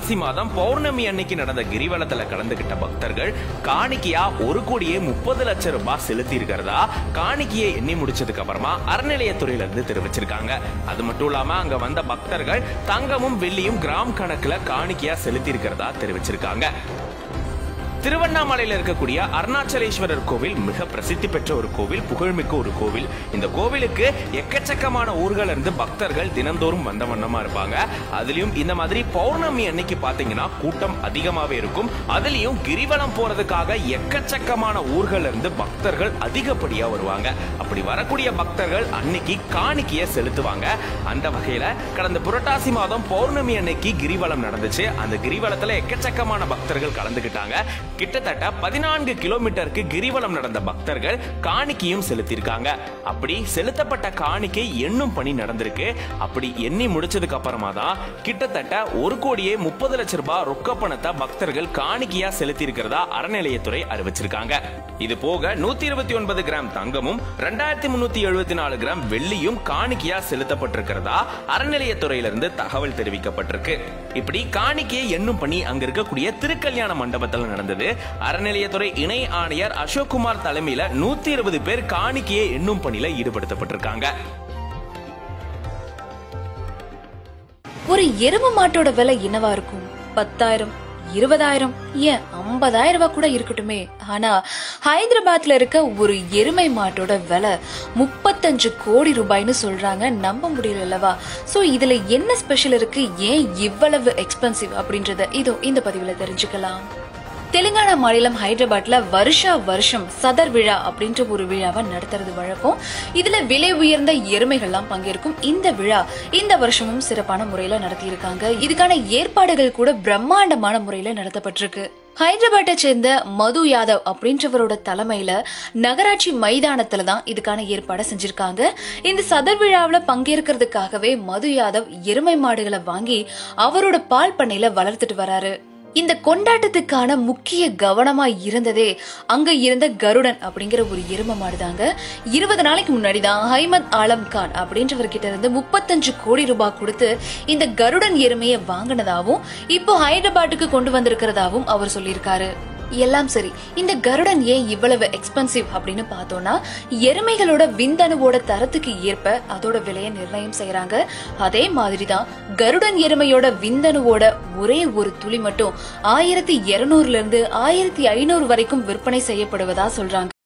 புரட்டாசி மாதம் பௌர்ணமி அன்னைக்கு நடந்த கிரிவலத்துல கலந்துகிட்ட பக்தர்கள் காணிக்கையா ஒரு கோடியே முப்பது லட்சம் ரூபாய் செலுத்தி இருக்கிறதா காணிக்கையை எண்ணி முடிச்சதுக்கு அப்புறமா அறநிலையத்துறையில இருந்து தெரிவிச்சிருக்காங்க அது மட்டும் இல்லாம அங்க வந்த பக்தர்கள் தங்கமும் வெள்ளியும் கிராம் கணக்குல காணிக்கையா செலுத்தி இருக்கிறதா தெரிவிச்சிருக்காங்க திருவண்ணாமலையில இருக்கக்கூடிய அருணாச்சலேஸ்வரர் கோவில் மிக பிரசித்தி பெற்ற ஒரு கோவில் புகழ்மிக்க ஒரு கோவில் இந்த கோவிலுக்கு எக்கச்சக்கமான ஊர்கள இருந்து பக்தர்கள் தினந்தோறும் வந்த வண்ணமா இருப்பாங்க அதுலயும் இந்த மாதிரி பௌர்ணமி அன்னைக்கு பாத்தீங்கன்னா கூட்டம் அதிகமாவே இருக்கும் அதுலயும் கிரிவலம் போறதுக்காக எக்கச்சக்கமான ஊர்கள இருந்து பக்தர்கள் அதிகப்படியா வருவாங்க அப்படி வரக்கூடிய பக்தர்கள் அன்னைக்கு காணிக்கைய செலுத்துவாங்க அந்த வகையில கடந்த புரட்டாசி மாதம் பௌர்ணமி அன்னைக்கு கிரிவலம் நடந்துச்சு அந்த கிரிவலத்துல எக்கச்சக்கமான பக்தர்கள் கலந்துக்கிட்டாங்க கிட்டத்தட்ட பதினான்கு கிலோமீட்டருக்கு கிரிவலம் நடந்த பக்தர்கள் காணிக்கையும் செலுத்தியிருக்காங்க அப்படி செலுத்தப்பட்ட காணிக்கை எண்ணும் பணி நடந்திருக்கு அப்படி எண்ணி முடிச்சதுக்கு அப்புறமா தான் கிட்டத்தட்ட ஒரு கோடியே முப்பது லட்சம் ரூபாய் ரொக்க பணத்தை பக்தர்கள் காணிக்கையா செலுத்தி இருக்கிறதா அறநிலையத்துறை அறிவிச்சிருக்காங்க இது போக நூத்தி இருபத்தி ஒன்பது கிராம் தங்கமும் ரெண்டாயிரத்தி முன்னூத்தி எழுபத்தி நாலு கிராம் வெள்ளியும் காணிக்கையா செலுத்தப்பட்டிருக்கிறதா அறநிலையத்துறையிலிருந்து தகவல் தெரிவிக்கப்பட்டிருக்கு இப்படி காணிக்கையை எண்ணும் பணி அங்க இருக்கக்கூடிய திருக்கல்யாண மண்டபத்தில் நடந்தது அறநிலையத்துறை இணை ஆணையர் அசோக்குமார் தலைமையில நூத்தி இருபது பேர் காணிக்கையை எண்ணும் பணியில ஈடுபடுத்தப்பட்டிருக்காங்க ஒரு எரும மாட்டோட விலை என்னவா இருக்கும் பத்தாயிரம் இருபதாயிரம் ஏன் ஐம்பதாயிரம் ரூபாய் கூட இருக்கட்டுமே ஆனா ஹைதராபாத்ல இருக்க ஒரு எருமை மாட்டோட விலை முப்பத்தஞ்சு கோடி ரூபாய்னு சொல்றாங்க நம்ப முடியல அல்லவா சோ இதுல என்ன ஸ்பெஷல் இருக்கு ஏன் இவ்வளவு எக்ஸ்பென்சிவ் அப்படின்றத இதோ இந்த பதிவுல தெரிஞ்சுக்கலாம் தெலுங்கானா மாநிலம் ஹைதராபாத்ல வருஷா வருஷம் சதர் விழா அப்படின்ற ஒரு விழாவை நடத்துறது வழக்கம் இதுல விலை உயர்ந்த எருமைகள்லாம் பங்கேற்கும் இந்த விழா இந்த வருஷமும் சிறப்பான முறையில நடத்தியிருக்காங்க இதுக்கான ஏற்பாடுகள் கூட பிரம்மாண்டமான முறையில நடத்தப்பட்டிருக்கு ஹைதராபாத்தை சேர்ந்த மது யாதவ் அப்படின்றவரோட தலைமையில நகராட்சி மைதானத்துல தான் இதுக்கான ஏற்பாடை செஞ்சிருக்காங்க இந்த சதர் விழாவுல பங்கேற்கிறதுக்காகவே மது யாதவ் எருமை மாடுகளை வாங்கி அவரோட பால் பண்ணையில வளர்த்துட்டு வராரு இந்த கொண்டாட்டத்துக்கான முக்கிய கவனமா இருந்ததே அங்க இருந்த கருடன் அப்படிங்கிற ஒரு எரும மாடுதாங்க இருபது நாளைக்கு முன்னாடி தான் ஹைமத் ஆலம் கான் அப்படின்றவர்கிட்ட இருந்து முப்பத்தஞ்சு கோடி ரூபாய் கொடுத்து இந்த கருடன் எருமையை வாங்கினதாவும் இப்போ ஹைதராபாத்துக்கு கொண்டு வந்திருக்கிறதாவும் அவர் சொல்லியிருக்காரு எல்லாம் சரி இந்த கருடன் ஏன் இவ்வளவு எக்ஸ்பென்சிவ் அப்படின்னு பார்த்தோம்னா எருமைகளோட விந்தணுவோட தரத்துக்கு ஏற்ப அதோட விலையை நிர்ணயம் செய்யறாங்க அதே மாதிரி தான் கருடன் எருமையோட விந்தணுவோட ஒரே ஒரு துளி மட்டும் ஆயிரத்தி இருநூறுல இருந்து ஆயிரத்தி ஐநூறு வரைக்கும் விற்பனை செய்யப்படுவதா சொல்றாங்க